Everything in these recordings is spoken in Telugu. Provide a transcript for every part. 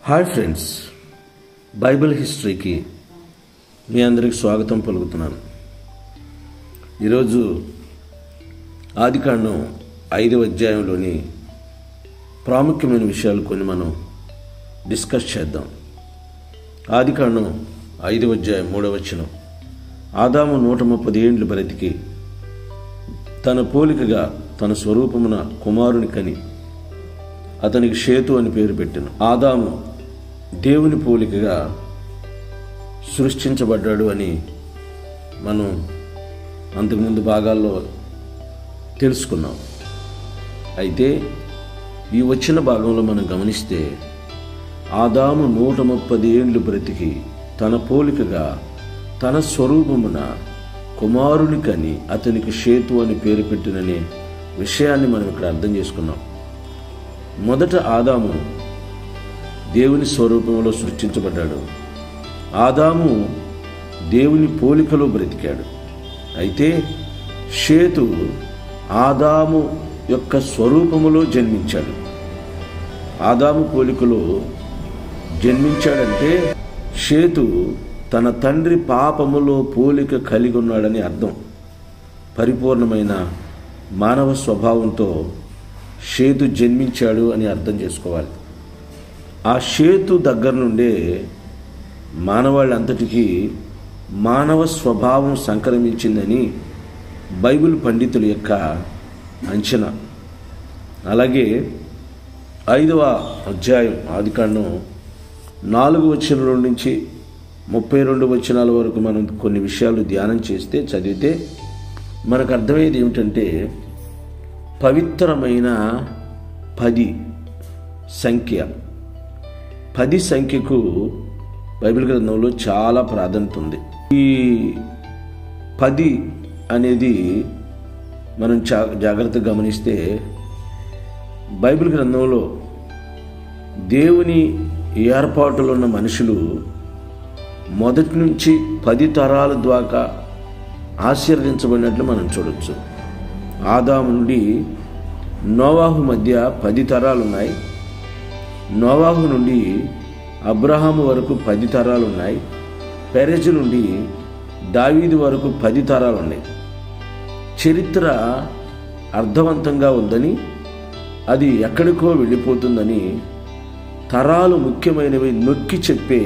హాయ్ ఫ్రెండ్స్ బైబిల్ హిస్టరీకి మీ అందరికి స్వాగతం పలుకుతున్నాను ఈరోజు ఆదికాండం ఐదవ అధ్యాయంలోని ప్రాముఖ్యమైన విషయాలు కొన్ని మనం డిస్కస్ చేద్దాం ఆదికాండం ఐదవ అధ్యాయం మూడవ వచనం ఆదాము నూట ముప్పది ఏండ్లు బ్రతికి తన పోలికగా తన స్వరూపమున కుమారుని కని అతనికి షేతు అని పేరు పెట్టాను ఆదాము దేవుని పోలికగా సృష్టించబడ్డాడు అని మనం అంతకుముందు భాగాల్లో తెలుసుకున్నాం అయితే ఈ వచ్చిన భాగంలో మనం గమనిస్తే ఆదాము నూట ముప్పది ఏండ్లు బ్రతికి తన పోలికగా తన స్వరూపమున కుమారుని కని అతనికి షేతు అని పేరు పెట్టిననే విషయాన్ని మనం ఇక్కడ అర్థం చేసుకున్నాం మొదట ఆదాము దేవుని స్వరూపంలో సృష్టించబడ్డాడు ఆదాము దేవుని పోలికలో బ్రతికాడు అయితే షేతు ఆదాము యొక్క స్వరూపములో జన్మించాడు ఆదాము పోలికలో జన్మించాడంటే షేతు తన తండ్రి పాపములో పోలిక కలిగి ఉన్నాడని అర్థం పరిపూర్ణమైన మానవ స్వభావంతో షేతు జన్మించాడు అని అర్థం చేసుకోవాలి ఆ షేతు దగ్గర నుండే మానవాళ్ళంతటికీ మానవ స్వభావం సంక్రమించిందని బైబిల్ పండితుల యొక్క అంచనా అలాగే ఐదవ అధ్యాయం ఆదికాండం నాలుగు వచనాల నుంచి ముప్పై రెండు వచనాల వరకు మనం కొన్ని విషయాలు ధ్యానం చేస్తే చదివితే మనకు అర్థమయ్యేది ఏమిటంటే పవిత్రమైన పది సంఖ్య పది సంఖ్యకు బైబిల్ గ్రంథంలో చాలా ప్రాధాన్యత ఉంది ఈ పది అనేది మనం జా జాగ్రత్తగా గమనిస్తే బైబిల్ గ్రంథంలో దేవుని ఏర్పాటులో ఉన్న మనుషులు మొదటి నుంచి పది తరాల ద్వారా ఆశీర్వదించబడినట్లు మనం చూడొచ్చు ఆదాము నుండి నోవాహు మధ్య పది తరాలు ఉన్నాయి నోవాహు నుండి అబ్రహాము వరకు పది తరాలు ఉన్నాయి పెరెజ్ నుండి దావీదు వరకు పది తరాలు ఉన్నాయి చరిత్ర అర్థవంతంగా ఉందని అది ఎక్కడికో వెళ్ళిపోతుందని తరాలు ముఖ్యమైనవి నొక్కి చెప్పే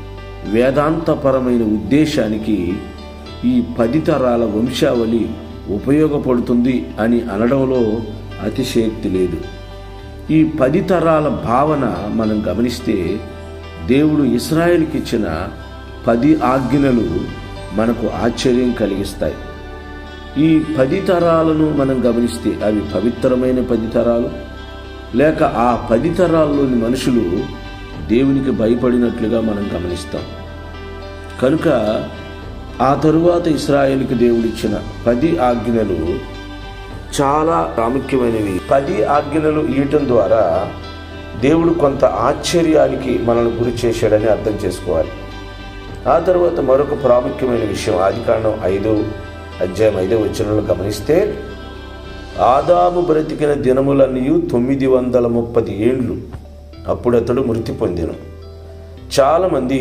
వేదాంతపరమైన ఉద్దేశానికి ఈ పది తరాల వంశావళి ఉపయోగపడుతుంది అని అనడంలో అతిశయోక్తి లేదు ఈ పది తరాల భావన మనం గమనిస్తే దేవుడు ఇస్రాయేల్కి ఇచ్చిన పది ఆజ్ఞలు మనకు ఆశ్చర్యం కలిగిస్తాయి ఈ పది తరాలను మనం గమనిస్తే అవి పవిత్రమైన పది తరాలు లేక ఆ పది తరాల్లోని మనుషులు దేవునికి భయపడినట్లుగా మనం గమనిస్తాం కనుక ఆ తరువాత ఇస్రాయేల్కి దేవుడిచ్చిన పది ఆజ్ఞలు చాలా ప్రాముఖ్యమైనవి పది ఆజ్ఞలు ఇవ్వటం ద్వారా దేవుడు కొంత ఆశ్చర్యానికి మనల్ని గురి చేశాడని అర్థం చేసుకోవాలి ఆ తర్వాత మరొక ప్రాముఖ్యమైన విషయం ఆదికాండం ఐదు అధ్యాయం ఐదో వచనంలో గమనిస్తే ఆదాము బ్రతికిన దినములన్నీ తొమ్మిది వందల ముప్పది ఏండ్లు అప్పుడు అతడు మృతి పొందెను చాలామంది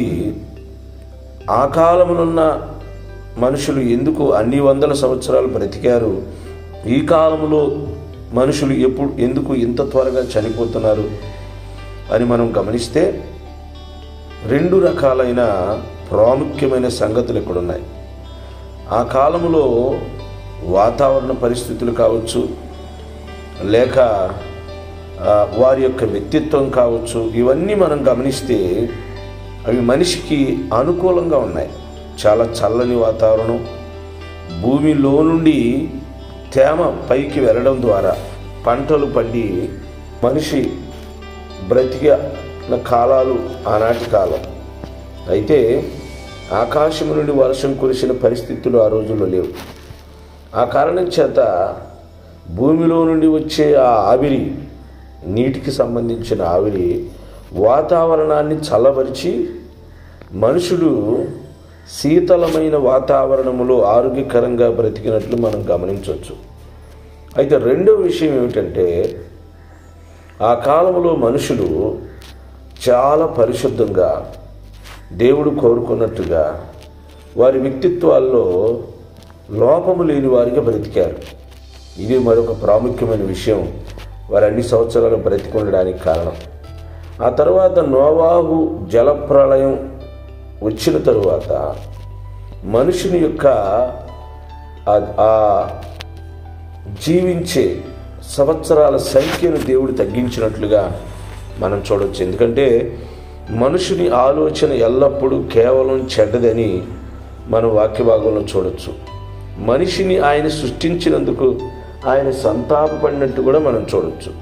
ఆ కాలమునున్న మనుషులు ఎందుకు అన్ని వందల సంవత్సరాలు బ్రతికారు ఈ కాలంలో మనుషులు ఎప్పుడు ఎందుకు ఇంత త్వరగా చనిపోతున్నారు అని మనం గమనిస్తే రెండు రకాలైన ప్రాముఖ్యమైన సంగతులు ఇక్కడ ఉన్నాయి ఆ కాలంలో వాతావరణ పరిస్థితులు కావచ్చు లేక వారి యొక్క వ్యక్తిత్వం కావచ్చు ఇవన్నీ మనం గమనిస్తే అవి మనిషికి అనుకూలంగా ఉన్నాయి చాలా చల్లని వాతావరణం భూమిలో నుండి తేమ పైకి వెళ్ళడం ద్వారా పంటలు పండి మనిషి బ్రతికిన కాలాలు ఆనాటి కాలం అయితే ఆకాశం నుండి వర్షం కురిసిన పరిస్థితులు ఆ రోజుల్లో లేవు ఆ కారణం చేత భూమిలో నుండి వచ్చే ఆ ఆవిరి నీటికి సంబంధించిన ఆవిరి వాతావరణాన్ని చల్లబరిచి మనుషులు శీతలమైన వాతావరణములో ఆరోగ్యకరంగా బ్రతికినట్లు మనం గమనించవచ్చు అయితే రెండో విషయం ఏమిటంటే ఆ కాలంలో మనుషులు చాలా పరిశుద్ధంగా దేవుడు కోరుకున్నట్టుగా వారి వ్యక్తిత్వాల్లో లోపము లేని వారిగా బ్రతికారు ఇది మరొక ప్రాముఖ్యమైన విషయం వారు అన్ని సంవత్సరాలు బ్రతికి ఉండడానికి కారణం ఆ తర్వాత నోవాహు జలప్రళయం వచ్చిన తరువాత మనుషుని యొక్క ఆ- ఆ జీవించే సంవత్సరాల సంఖ్యను దేవుడు తగ్గించినట్లుగా మనం చూడవచ్చు ఎందుకంటే మనుషుని ఆలోచన ఎల్లప్పుడూ కేవలం చెడ్డదని మనం వాక్య భాగంలో చూడొచ్చు మనిషిని ఆయన సృష్టించినందుకు ఆయన సంతాపపడినట్టు కూడా మనం చూడొచ్చు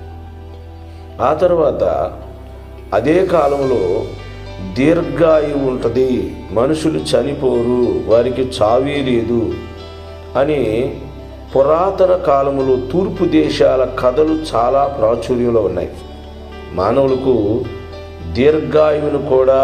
ఆ తర్వాత అదే కాలంలో దీర్ఘాయువు ఉంటుంది మనుషులు చనిపోరు వారికి చావీ లేదు అని పురాతన కాలములో తూర్పు దేశాల కథలు చాలా ప్రాచుర్యంలో ఉన్నాయి మానవులకు దీర్ఘాయువును కూడా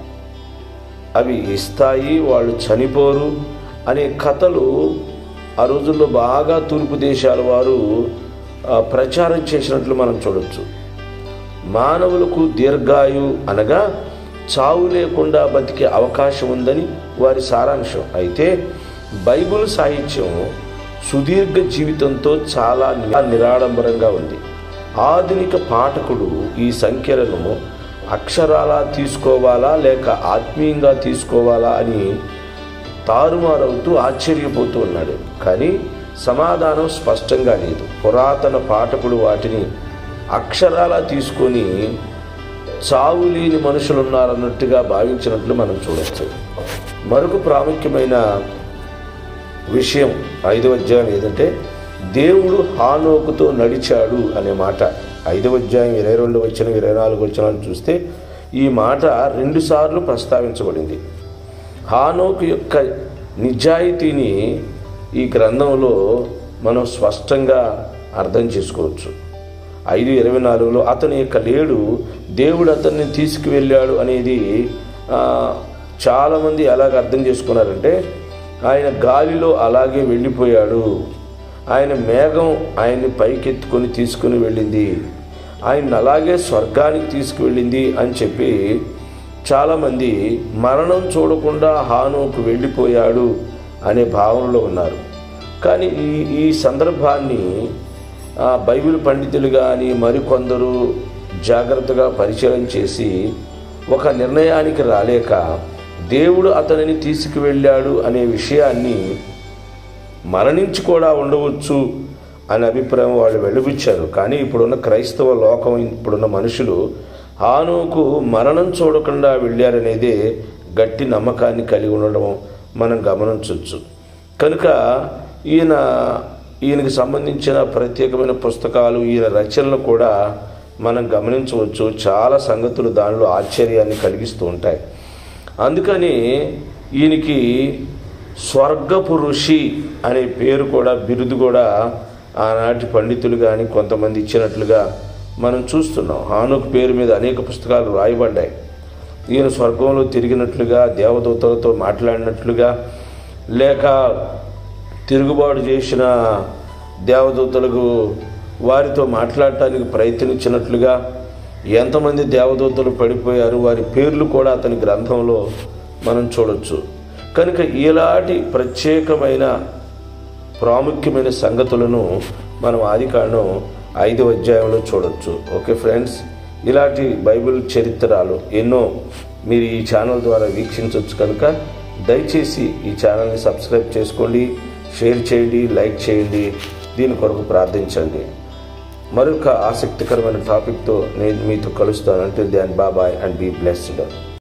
అవి ఇస్తాయి వాళ్ళు చనిపోరు అనే కథలు ఆ రోజుల్లో బాగా తూర్పు దేశాల వారు ఆ, ప్రచారం చేసినట్లు మనం చూడొచ్చు మానవులకు దీర్ఘాయు అనగా చావు లేకుండా బతికే అవకాశం ఉందని వారి సారాంశం అయితే బైబిల్ సాహిత్యం సుదీర్ఘ జీవితంతో చాలా ని- నిరాడంబరంగా ఉంది ఆధునిక పాఠకుడు ఈ సంఖ్యలను అక్షరాలా తీసుకోవాలా లేక ఆత్మీయంగా తీసుకోవాలా అని తారుమారవుతూ ఆశ్చర్యపోతూ ఉన్నాడు కానీ సమాధానం స్పష్టంగా లేదు పురాతన పాఠకుడు వాటిని అక్షరాలా తీసుకొని చావు లేని మనుషులు ఉన్నారన్నట్టుగా భావించినట్లు మనం చూడవచ్చు మరొక ప్రాముఖ్యమైన విషయం ఐదవ అధ్యాయం ఏదంటే దేవుడు హానోకుతో నడిచాడు అనే మాట ఐదవ అధ్యాయం ఇరవై రెండు వచ్చిన ఇరవై నాలుగు వచ్చినాలు చూస్తే ఈ మాట రెండుసార్లు ప్రస్తావించబడింది హానోకు యొక్క నిజాయితీని ఈ గ్రంథంలో మనం స్పష్టంగా అర్థం చేసుకోవచ్చు ఐదు ఇరవై నాలుగులో అతని యొక్క లేడు దేవుడు అతన్ని తీసుకువెళ్ళాడు అనేది ఆ, చాలామంది ఎలాగ అర్థం చేసుకున్నారంటే ఆయన గాలిలో అలాగే వెళ్ళిపోయాడు ఆయన మేఘం ఆయన్ని పైకెత్తుకొని తీసుకుని వెళ్ళింది ఆయన అలాగే స్వర్గానికి తీసుకువెళ్ళింది అని చెప్పి చాలామంది మరణం చూడకుండా హానుకు వెళ్ళిపోయాడు అనే భావనలో ఉన్నారు కానీ ఈ ఈ సందర్భాన్ని ఆ, బైబిల్ పండితులు కానీ మరికొందరు జాగ్రత్తగా పరిశీలన చేసి ఒక నిర్ణయానికి రాలేక దేవుడు అతనిని తీసుకువెళ్ళాడు అనే విషయాన్ని మరణించి కూడా ఉండవచ్చు అనే అభిప్రాయం వాళ్ళు వెలుబుచ్చారు కానీ ఇప్పుడున్న క్రైస్తవ లోకం ఇప్పుడున్న మనుషులు హానుకు మరణం చూడకుండా వెళ్ళారనేదే గట్టి నమ్మకాన్ని కలిగి ఉండడం మనం గమనించవచ్చు కనుక ఈయన ఈయనకి సంబంధించిన ప్రత్యేకమైన పుస్తకాలు ఈయన రచనలు కూడా మనం గమనించవచ్చు చాలా సంగతులు దానిలో ఆశ్చర్యాన్ని కలిగిస్తూ ఉంటాయి అందుకని ఈయనకి స్వర్గపు ఋషి అనే పేరు కూడా బిరుదు కూడా ఆనాటి పండితులు కానీ కొంతమంది ఇచ్చినట్లుగా మనం చూస్తున్నాం హానుక్ పేరు మీద అనేక పుస్తకాలు రాయబడ్డాయి ఈయన స్వర్గంలో తిరిగినట్లుగా దేవదూతలతో మాట్లాడినట్లుగా లేక తిరుగుబాటు చేసిన దేవదూతలకు వారితో మాట్లాడటానికి ప్రయత్నించినట్లుగా ఎంతమంది దేవదూతలు పడిపోయారు వారి పేర్లు కూడా అతని గ్రంథంలో మనం చూడొచ్చు కనుక ఇలాంటి ప్రత్యేకమైన ప్రాముఖ్యమైన సంగతులను మనం ఆదికాండం ఐదవ అధ్యాయంలో చూడొచ్చు ఓకే ఫ్రెండ్స్ ఇలాంటి బైబిల్ చరిత్రలు ఎన్నో మీరు ఈ ఛానల్ ద్వారా వీక్షించవచ్చు కనుక దయచేసి ఈ ఛానల్ని సబ్స్క్రైబ్ చేసుకోండి షేర్ చేయండి లైక్ చేయండి దీని కొరకు ప్రార్థించండి మరొక ఆసక్తికరమైన టాపిక్తో నేను మీతో కలుస్తాను అంటే దాన్ బాబాయ్ అండ్ బీ బ్లెస్డ్